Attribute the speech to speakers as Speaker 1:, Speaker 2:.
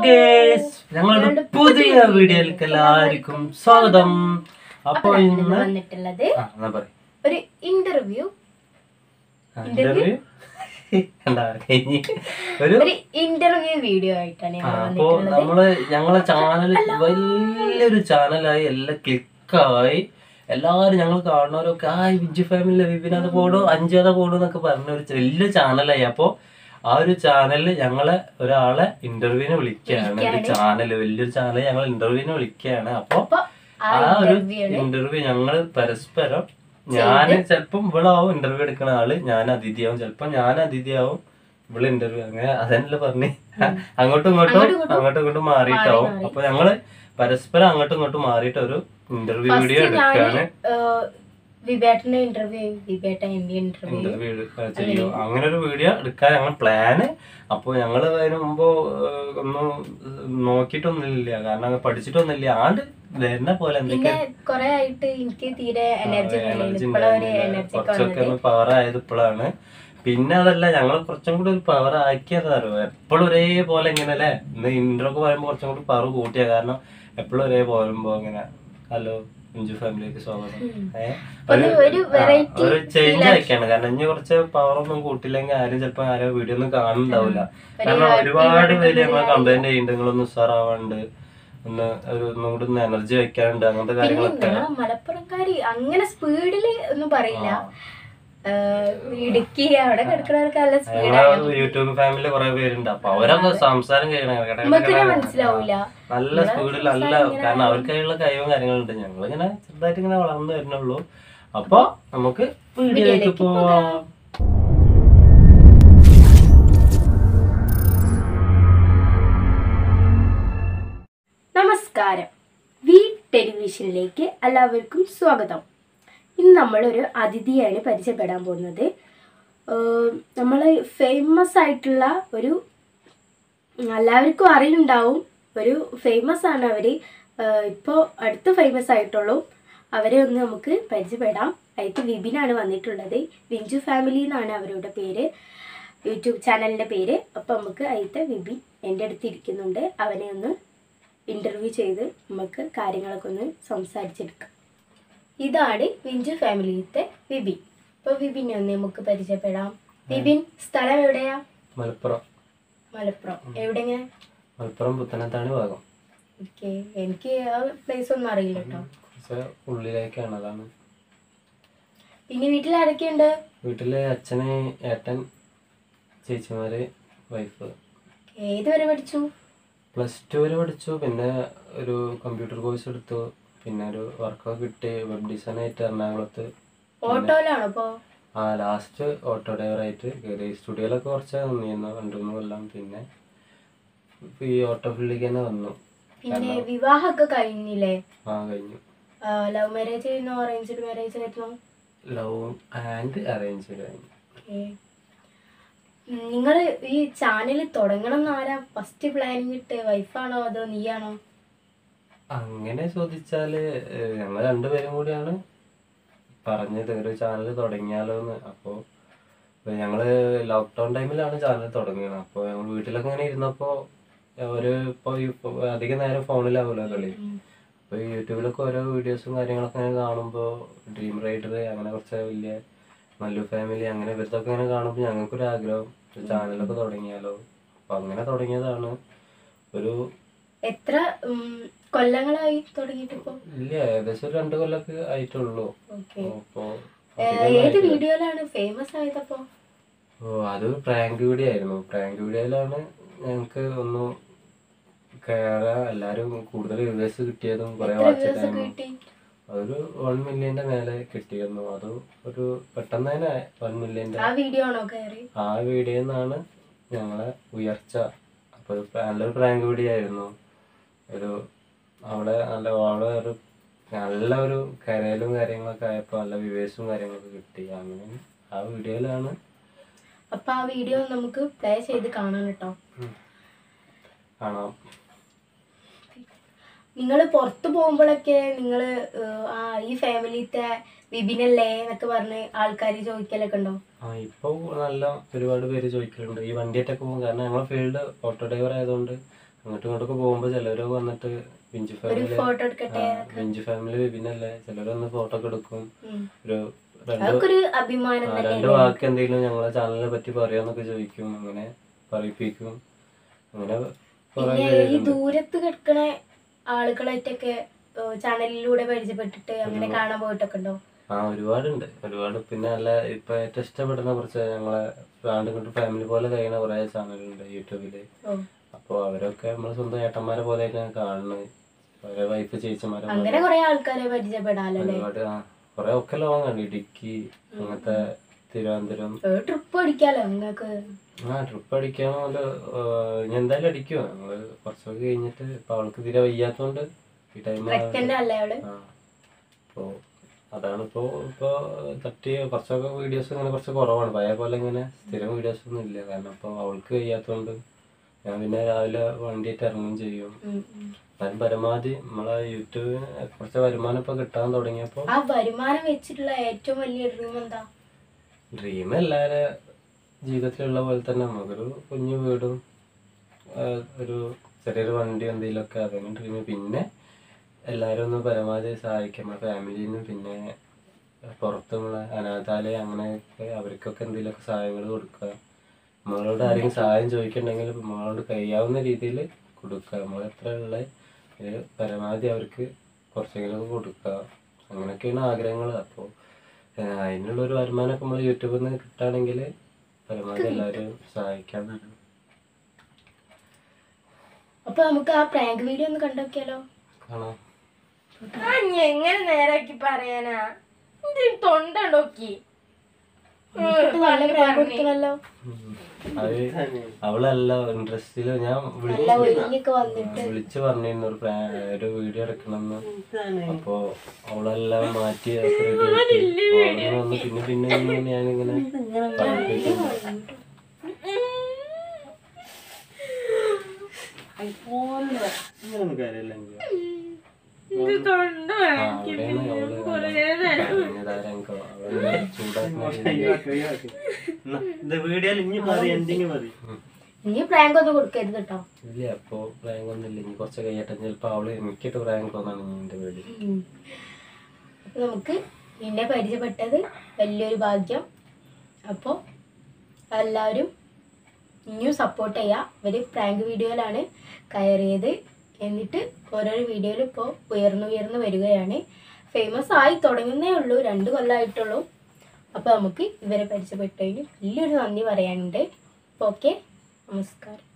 Speaker 1: Guys ഞങ്ങളുടെ പുതിയ വീഡിയോയിലേക്ക് എല്ലാവർക്കും സ്വാഗതം അപ്പൊ
Speaker 2: ഇന്ന്
Speaker 1: ഇന്ന്
Speaker 2: വന്നിട്ടുള്ളത്
Speaker 1: ആ, എന്നാ പറയ്.
Speaker 2: ഒരു ഇന്റർവ്യൂ
Speaker 1: ആ, interview? എന്താ കഴിഞ്ഞ് ഒരു
Speaker 2: ഒരു ഇന്റർവ്യൂ വീഡിയോ ആയിട്ടാണ്
Speaker 1: ആ,
Speaker 2: ഞങ്ങൾ
Speaker 1: അപ്പൊ
Speaker 2: വന്നിട്ടുള്ളത്
Speaker 1: നമ്മള് ഞങ്ങളെ ചാനൽ വലിയൊരു ചാനലായി എല്ലാം ക്ലിക്കായി എല്ലാവരും ഞങ്ങൾ കാണുന്നവരൊക്കെ ആ വിജു ഫാമിലി വിപിനത് പോടോ അഞ്ചാത പോടോ എന്നൊക്കെ പറഞ്ഞ ഒരു വലിയ ചാനലായി അപ്പൊ ആ ഒരു ചാനലിൽ ഞങ്ങളെ ഒരാളെ ഇന്റർവ്യൂവിന് വിളിക്കുകയാണ് ഒരു ചാനല് വലിയൊരു ചാനൽ ഞങ്ങൾ ഇന്റർവ്യൂവിന് വിളിക്കുകയാണ് അപ്പൊ
Speaker 2: അപ്പൊ ആ
Speaker 1: ആ ഒരു
Speaker 2: ഇന്റർവ്യൂ ആണ്
Speaker 1: ഇന്റർവ്യൂ ഞങ്ങൾ പരസ്പരം ഞാന് ചെലപ്പം ഇവളാവും ഇന്റർവ്യൂ എടുക്കുന്ന ആള് ഞാൻ അതിഥിയാവും ചെലപ്പോ ഞാൻ അതിഥിയാവും ഇവള് ഇന്റർവ്യൂ അങ്ങനെ അതന്നെ പറഞ്ഞ് അങ്ങോട്ടും ഇങ്ങോട്ടും അങ്ങോട്ടും ഇങ്ങോട്ടും മാറിയിട്ടാവും അപ്പൊ ഞങ്ങള് പരസ്പരം അങ്ങോട്ടും ഇങ്ങോട്ടും മാറിയിട്ട് ഒരു ഇന്റർവ്യൂ വീഡിയോ എടുക്കാണ്
Speaker 2: വിബേട്ടന്റെ ഇന്റർവ്യൂ വിബേട്ട എന്റെ ഇന്റർവ്യൂ
Speaker 1: ഇന്റർവ്യൂ ചെയ്യും അങ്ങനെ ഒരു വീഡിയോ എടുക്കാൻ ഞങ്ങൾ പ്ലാന് അപ്പൊ ഞങ്ങള് അതിന് മുമ്പ് ഏഹ്, ഒന്നും നോക്കിയിട്ടൊന്നുമില്ല കാരണം അങ്ങ് പഠിച്ചിട്ടൊന്നുമില്ല ആണ്ട് വരുന്ന പോലെ എന്തൊക്കെ
Speaker 2: പിന്നെ കൊറേ ആയിട്ട് എനിക്ക് തീരെ എനർജി
Speaker 1: എനർജി
Speaker 2: ഇപ്പോഴൊരു എനർജി ഒക്കെ
Speaker 1: കുറച്ചൊക്കെ
Speaker 2: വന്നത്
Speaker 1: ഒന്ന് പവർ ആയത് ഇപ്പോഴാണ് പിന്നെ അതല്ല ഞങ്ങൾ കുറച്ചും കൂടി ഒരു പവർ ആക്കിയതാരോ എപ്പോഴും ഒരേപോലെ ഇങ്ങനെ അല്ലേ ഇന്ന് ഇൻട്രോ ഒക്കെ പറയുമ്പോൾ കുറച്ചും കൂടി പവർ കൂട്ടിയ കാരണം എപ്പോഴും ഒരേ പോരുമ്പോ ഇങ്ങനെ ഹലോ ഇഞ്ചു ഫാമിലിക്ക് സ്വാഗതം ഏ?
Speaker 2: ഒരു ഒരു
Speaker 1: ആ,
Speaker 2: വെറൈറ്റി
Speaker 1: ഒരു ചേഞ്ച് ആക്കിയാണ് കാരണം ഇനി കുറച്ച് പവർ ഒന്നും കൂട്ടില്ലെങ്കിൽ ആരും ചിലപ്പോ ആരും വീഡിയോ ഒന്നും കാണുന്നുണ്ടാവില്ല കാരണം ഒരുപാട് പേര് ഞങ്ങളെ കംപ്ലൈന്റ് ചെയ്യുന്നുണ്ട് നിങ്ങളൊന്ന് ഉഷാറാവാണ്ട് ഒന്ന് ഒരു ഒന്നും കൂടി ഒന്ന് എനർജി വെക്കാനുണ്ട് അങ്ങനത്തെ കാര്യങ്ങളൊക്കെ
Speaker 2: ഞങ്ങളെ മലപ്പുറംകാരി അങ്ങനെ സ്പീഡില് ഒന്നും പറയില്ല ഏഹ്, ഇടുക്കി അവിടെ കിടക്കുന്നവർക്ക് നല്ല സ്പീഡാണ്
Speaker 1: ഞങ്ങളെ യൂട്യൂബ് ഫാമിലി കുറെ പേരുണ്ട് അപ്പൊ അവരൊക്കെ സംസാരം ചെയ്യണ
Speaker 2: നമുക്കിനെ മനസ്സിലാവൂല
Speaker 1: നല്ല സ്പീഡിൽ നല്ല കാരണം അവർക്കായുള്ള കഴിവും കാര്യങ്ങളുണ്ട് ഞങ്ങൾ ഇങ്ങനെ ചെറുതായിട്ട് ഇങ്ങനെ വളർന്നു വരുന്നുള്ളൂ അപ്പൊ നമുക്ക് വീഡിയോയിലേക്ക് പോവാം
Speaker 2: നമസ്കാരം വി ടെലിവിഷനിലേക്ക് എല്ലാവർക്കും സ്വാഗതം ഇന്ന് നമ്മളൊരു അതിഥിയാണ് പരിചയപ്പെടാൻ പോകുന്നത് നമ്മൾ ഫേമസ് ആയിട്ടുള്ള ഒരു എല്ലാവർക്കും അറിയുണ്ടാവും ഒരു ഫേമസ് ആണ് അവർ ഇപ്പോൾ അടുത്ത് ഫേമസ് ആയിട്ടുള്ളൂ അവരെ ഒന്ന് നമുക്ക് പരിചയപ്പെടാം അതിക്ക് വിപിനാണ് വന്നിട്ടുള്ളത് വിഞ്ചു ഫാമിലി എന്നാണ് അവരുടെ പേര് യൂട്യൂബ് ചാനലിൻ്റെ പേര് അപ്പോൾ നമുക്ക് അതിത്തെ വിപിൻ എൻ്റെ അടുത്ത് ഇരിക്കുന്നുണ്ട് അവനെ ഒന്ന് ഇൻ്റർവ്യൂ ചെയ്ത് നമുക്ക് കാര്യങ്ങളൊക്കെ ഒന്ന് സംസാരിച്ചെടുക്കാം ഇതാണ് വിഞ്ചു ഫാമിലിയിലത്തെ വിപിൻ അപ്പോൾ വിപിനെ ഒന്ന് നമുക്ക് പരിചയപ്പെടാം വിപിൻ സ്ഥലം എവിടെയാ
Speaker 1: മലപ്പുറം
Speaker 2: മലപ്പുറം എവിടെങ്ങനെ
Speaker 1: മലപ്പുറം പുത്തനത്താണ് ഭാഗം
Speaker 2: ഓക്കെ എനിക്ക് ആ പ്ലേസ് ഒന്നും അറിയില്ല കേട്ടോ
Speaker 1: കുറച്ച് ഉള്ളിലേക്കാണ് അതാണ്
Speaker 2: പിന്നെ വീട്ടിൽ ആരൊക്കെയുണ്ട്
Speaker 1: വീട്ടില് അച്ഛന് ഏട്ടൻ ചേച്ചിമാര് വൈഫ്
Speaker 2: ഏത് വരെ പഠിച്ചു
Speaker 1: പ്ലസ് ടു വരെ പഠിച്ചു പിന്നെ ഒരു കമ്പ്യൂട്ടർ കോഴ്സ് എടുത്തു പിന്നെ ഒരു വർക്കൊക്കെ കിട്ടി വെബ് ഡിസൈൻ ആയിട്ട് എറണാകുളത്ത്
Speaker 2: ഓട്ടോയിലാണോ ഇപ്പോൾ
Speaker 1: ആ ലാസ്റ്റ് ഓട്ടോ ഡ്രൈവറായിട്ട് കയറി സ്റ്റുഡിയോയിലൊക്കെ കുറച്ച് നിന്നിരുന്നു രണ്ട് മൂന്ന് കൊല്ലം പിന്നെ ഇപ്പൊ ഈ ഓട്ടോ ഫീൽഡിലേക്ക് തന്നെ വന്നു
Speaker 2: പിന്നെ വിവാഹമൊക്കെ കഴിഞ്ഞില്ലേ
Speaker 1: ആ കഴിഞ്ഞു
Speaker 2: ലവ് മാരേജ് ആയിരുന്നു അറേഞ്ച്ഡ് മാരേജ് ആയിരുന്നു
Speaker 1: ലവ് ആൻഡ് അറേഞ്ച് കഴിഞ്ഞു
Speaker 2: നിങ്ങൾ ഈ ചാനൽ തുടങ്ങണം എന്ന് ആരാ ഫസ്റ്റ് പ്ലാനിങ് ഇട്ട് വൈഫാണോ അതോ നീയാണോ
Speaker 1: അങ്ങനെ ചോദിച്ചാല് ഏഹ്, ഞങ്ങൾ രണ്ടുപേരും കൂടിയാണ് പറഞ്ഞത് ഒരു ചാനൽ തുടങ്ങിയാലോ എന്ന് അപ്പോൾ ഞങ്ങള് ലോക്ക്ഡൗൺ ടൈമിലാണ് ചാനൽ തുടങ്ങിയത് അപ്പോൾ ഞങ്ങൾ വീട്ടിലൊക്കെ ഇങ്ങനെ ഇരുന്നപ്പോ ഒരു ഇപ്പോൾ അധികം നേരം ഫോണിലാവുമല്ലോ കളി അപ്പോൾ യൂട്യൂബിലൊക്കെ ഓരോ വീഡിയോസും കാര്യങ്ങളൊക്കെ ഇങ്ങനെ കാണുമ്പോൾ ഡ്രീം റൈഡർ അങ്ങനെ കുറച്ച് വലിയ മല്ലു ഫാമിലി അങ്ങനെ ഇവരത്തൊക്കെ ഇങ്ങനെ കാണുമ്പോൾ ഞങ്ങൾക്കൊരു ആഗ്രഹം ഒരു ചാനലൊക്കെ തുടങ്ങിയാലോ അപ്പോൾ അങ്ങനെ തുടങ്ങിയതാണ് ഒരു
Speaker 2: എത്ര ഉം, കൊല്ലങ്ങളായി തുടങ്ങിയിട്ട് ഇപ്പോൾ
Speaker 1: ഇല്ല ഏകദേശം ഒരു രണ്ട് കൊല്ലൊക്കെ ആയിട്ടുള്ളൂ
Speaker 2: ഓക്കെ
Speaker 1: അപ്പോ
Speaker 2: ഏത് വീഡിയോയിലാണ് ഫേമസ് ആയതപ്പോ
Speaker 1: ഓ അത് പ്രാങ്ക് വീഡിയോ ആയിരുന്നു പ്രാങ്ക് വീഡിയോയിലാണ് ഞങ്ങക്ക് ഒന്ന് കയറാൻ എല്ലാരും കൂടുതൽ വ്യൂവേഴ്സ് കിട്ടിയതും കുറെ വാച്ച്
Speaker 2: വ്യൂസ്
Speaker 1: ടൈം
Speaker 2: കിട്ടി
Speaker 1: അതൊരു വൺ മില്യന്റെ മേലെ കിട്ടിയിരുന്നു അത് ഒരു പെട്ടെന്ന് തന്നെ വൺ മില്യന്റെ
Speaker 2: ആ വീഡിയോ ആണോ കയറി
Speaker 1: ആ വീഡിയോയിൽ നിന്നാണ് ഞങ്ങളെ ഉയർച്ച അപ്പൊ ഒരു നല്ലൊരു പ്രാങ്ക് വീഡിയോ ആയിരുന്നു ഒരു അവിടെ നല്ല അവിടെ ഒരു നല്ല ഒരു കരയിലും കാര്യങ്ങളൊക്കെ ആയപ്പോൾ നല്ല വ്യൂവേഴ്സും കാര്യങ്ങളൊക്കെ കിട്ടി അങ്ങനെ ആ വീഡിയോയിലാണ്
Speaker 2: അപ്പൊ ആ വീഡിയോ നമുക്ക് പ്ലേ ചെയ്ത് കാണാൻ കേട്ടോ
Speaker 1: കാണാം
Speaker 2: നിങ്ങൾ പുറത്തു പോകുമ്പോഴൊക്കെ നിങ്ങൾ ആ ഈ ഫാമിലിത്തെ വിപിനല്ലേ എന്നൊക്കെ പറഞ്ഞ് ആൾക്കാർ ചോദിക്കലൊക്കെ ഉണ്ടോ
Speaker 1: ആ ഇപ്പോൾ നല്ല ഒരുപാട് പേര് ചോദിക്കലുണ്ട് ഈ വണ്ടിയായിട്ടൊക്കെ പോകും കാരണം ഞങ്ങളെ ഫീൽഡ് ഓട്ടോ ഡ്രൈവർ ആയതുകൊണ്ട് അങ്ങോട്ടും ഇങ്ങോട്ടൊക്കെ പോകുമ്പോ ചിലരൊക്കെ വന്നിട്ട് പിഞ്ചു
Speaker 2: ഒരു
Speaker 1: ഫാമിലി
Speaker 2: ഫോട്ടോ എടുക്കട്ടെ
Speaker 1: പിഞ്ചു ഫാമിലി വിപിനല്ലേ ചിലര് വന്ന് ഫോട്ടോ ഒക്കെ എടുക്കും
Speaker 2: ഉം.
Speaker 1: ഒരു രണ്ട്
Speaker 2: അതൊക്കെ ഒരു അഭിമാനം
Speaker 1: ആ,
Speaker 2: തന്നെ
Speaker 1: രണ്ട് വാക്ക് എന്തെങ്കിലും ഞങ്ങളെ ചാനലിനെ പറ്റി പറയാന്നൊക്കെ ചോദിക്കും അങ്ങനെ പറയിപ്പിക്കും അങ്ങനെ കുറെ
Speaker 2: പിന്നെ ഈ
Speaker 1: പേരുണ്ട്
Speaker 2: ദൂരത്ത് കിടക്കണ ആളുകളായിട്ടൊക്കെ ചാനലിലൂടെ പരിചയപ്പെട്ടിട്ട് അങ്ങനെ കാണാൻ പോയിട്ടൊക്കെ ഉണ്ടോ
Speaker 1: ആ ഒരുപാടുണ്ട് ഒരുപാട് പിന്നെ നല്ല ഇപ്പൊ ഏറ്റവും ഇഷ്ടപ്പെടുന്ന കുറച്ച് ഞങ്ങളെ ആണ്ട് ഇങ്ങോട്ട് ഫാമിലി പോലെ കഴിയുന്ന കുറെ ചാനലുണ്ട് യൂട്യൂബില്
Speaker 2: ഓ
Speaker 1: അപ്പോൾ അവരൊക്കെ നമ്മളെ സ്വന്തം ഏട്ടന്മാരെ പോലെയൊക്കെയാണ് കാണുന്നത് അവരെ വൈഫ് ചേച്ചിമാരെ പോലെ
Speaker 2: അങ്ങനെ കുറെ ആൾക്കാരെ പരിചയപ്പെടാലോ അല്ലേ
Speaker 1: ഒരുപാട് ആ കുറെ ഒക്കെ ലോങ് ആണ് ഇടുക്കി അങ്ങനത്തെ തിരുവനന്തപുരം
Speaker 2: ട്രിപ്പ് അടിക്കാലോ നിങ്ങൾക്ക്
Speaker 1: ആ ട്രിപ്പ് അടിക്കാൻ പോലെ ഞാൻ എന്തായാലും അടിക്കുമോ ഞങ്ങള് കുറച്ചൊക്കെ കഴിഞ്ഞിട്ട് ഇപ്പൊ അവൾക്ക് തീരെ വയ്യാത്തോണ്ട് ഈ ടൈം
Speaker 2: പ്രഗ്നന്റ് അല്ലേ അവള്
Speaker 1: ആ അപ്പോ അതാണ് ഇപ്പോ ഇപ്പോ തട്ടി കുറച്ചൊക്കെ വീഡിയോസ് ഇങ്ങനെ കുറച്ച് കുറവാണ് പഴയ പോലെ ഇങ്ങനെ സ്ഥിരം വീഡിയോസ് ഒന്നും ഇല്ല കാരണം ഇപ്പൊ അവൾക്ക് വയ്യാത്തോണ്ട് ഞാൻ പിന്നെ രാവിലെ വണ്ടിയായിട്ട് ഇറങ്ങുകയും ചെയ്യും
Speaker 2: ഉം, ഉം.
Speaker 1: എന്നാലും പരമാവധി നമ്മളെ യൂട്യൂബിന് കുറച്ച് വരുമാനം ഇപ്പൊ കിട്ടാൻ തുടങ്ങിയപ്പോ
Speaker 2: ആ വരുമാനം വെച്ചിട്ടുള്ള ഏറ്റവും വലിയ ഡ്രീം എന്താ
Speaker 1: ഡ്രീം എല്ലാവരെ ജീവിതത്തിലുള്ള പോലെ തന്നെ നമുക്കൊരു കുഞ്ഞു വീടും ആ, ഒരു ചെറിയൊരു വണ്ടി എന്തെങ്കിലുമൊക്കെ അതാണ് ഡ്രീം പിന്നെ എല്ലാവരും ഒന്ന് പരമാവധി സഹായിക്കാം നമ്മുടെ ഫാമിലിനും പിന്നെ പുറത്ത് നമ്മളെ അനാഥാലയം അങ്ങനെയൊക്കെ അവർക്കൊക്കെ എന്തെങ്കിലുമൊക്കെ സഹായങ്ങൾ കൊടുക്കുക നമ്മളോട് ആരെങ്കിലും സഹായം ചോദിക്കണമെങ്കിൽ നമ്മളോട് കഴിയാവുന്ന രീതിയിൽ കൊടുക്കുക നമ്മൾ എത്ര ഉള്ള ഒരു പരമാവധി അവർക്ക് കുറച്ചെങ്കിലുമൊക്കെ കൊടുക്കുക അങ്ങനെയൊക്കെയാണ് ആഗ്രഹങ്ങൾ അപ്പോൾ അതിനുള്ള ഒരു വരുമാനമൊക്കെ നമ്മൾ യൂട്യൂബിൽ നിന്ന് കിട്ടുകയാണെങ്കിൽ പരമാവധി എല്ലാവരും സഹായിക്കാന്നാണ്
Speaker 2: അപ്പൊ നമുക്ക് ആ പ്രാങ്ക് വീഡിയോ ഒന്ന് കണ്ടോക്കിയാലോ
Speaker 1: കാണാം
Speaker 2: എങ്ങനെ നേരാക്കി പറയാനാ തൊണ്ട നോക്കി നല്ല പ്രാങ്ക് കൊടുക്കണല്ലോ
Speaker 1: ഉം. അത് അവളല്ല ഇൻട്രസ്റ്റില് ഞാൻ
Speaker 2: നല്ല
Speaker 1: വിളിച്ച്
Speaker 2: ഒരുങ്ങിയൊക്കെ വന്നിട്ട്
Speaker 1: വിളിച്ച് പറഞ്ഞിരുന്നു ഒരു പ്രാ- ഒരു വീഡിയോ എടുക്കണമെന്ന് അപ്പൊ അവളെല്ലാം മാറ്റി ഒക്കെ ready ആക്കി. അവള് വന്ന് പിന്നെ പിന്നെ ഇങ്ങനെ ഞാനിങ്ങനെ പറയിപ്പിക്കുന്നു. ഇങ്ങനൊന്നും കാര്യമില്ല എനിക്ക്. ആ, അവിടെയാണ് അവള് പറഞ്ഞതാരാ എനിക്ക് അവള് ചൂടാക്കുന്ന രീതിയില്.
Speaker 3: ഇത് വീഡിയോയിൽ ഇനി മതി എന്തെങ്കിലും മതി
Speaker 2: ഇനി പ്രാങ്ക് ഒന്നും കൊടുക്കരുത് കേട്ടോ
Speaker 1: ഇല്ല അപ്പൊ പ്രാങ്ക് ഒന്നും ഇല്ല ഇനി കുറച്ച് കഴിയട്ടെ ചിലപ്പോ അവള് എനിക്കിട്ട് പ്രാങ്ക് ഒന്നാണ് എന്റെ വീട്
Speaker 2: ഉം. അപ്പൊ നമുക്ക് നിന്നെ പരിചയപ്പെട്ടത് വലിയൊരു ഭാഗ്യം അപ്പോൾ എല്ലാവരും ഇനിയും സപ്പോർട്ട് ചെയ്യുക ഇവർ പ്രാങ്ക് വീഡിയോയിലാണ് കയറിയത് എന്നിട്ട് ഓരോരോ വീഡിയോയിൽ ഇപ്പോൾ ഉയർന്നു ഉയർന്നു വരികയാണ് ഫേമസ് ആയി തുടങ്ങുന്നേ ഉള്ളൂ രണ്ട് കൊല്ലമായിട്ടുള്ളൂ അപ്പോൾ നമുക്ക് ഇവരെ പരിചയപ്പെട്ടതിന് വലിയൊരു നന്ദി പറയാനുണ്ട് അപ്പോൾ ഓക്കെ നമസ്കാരം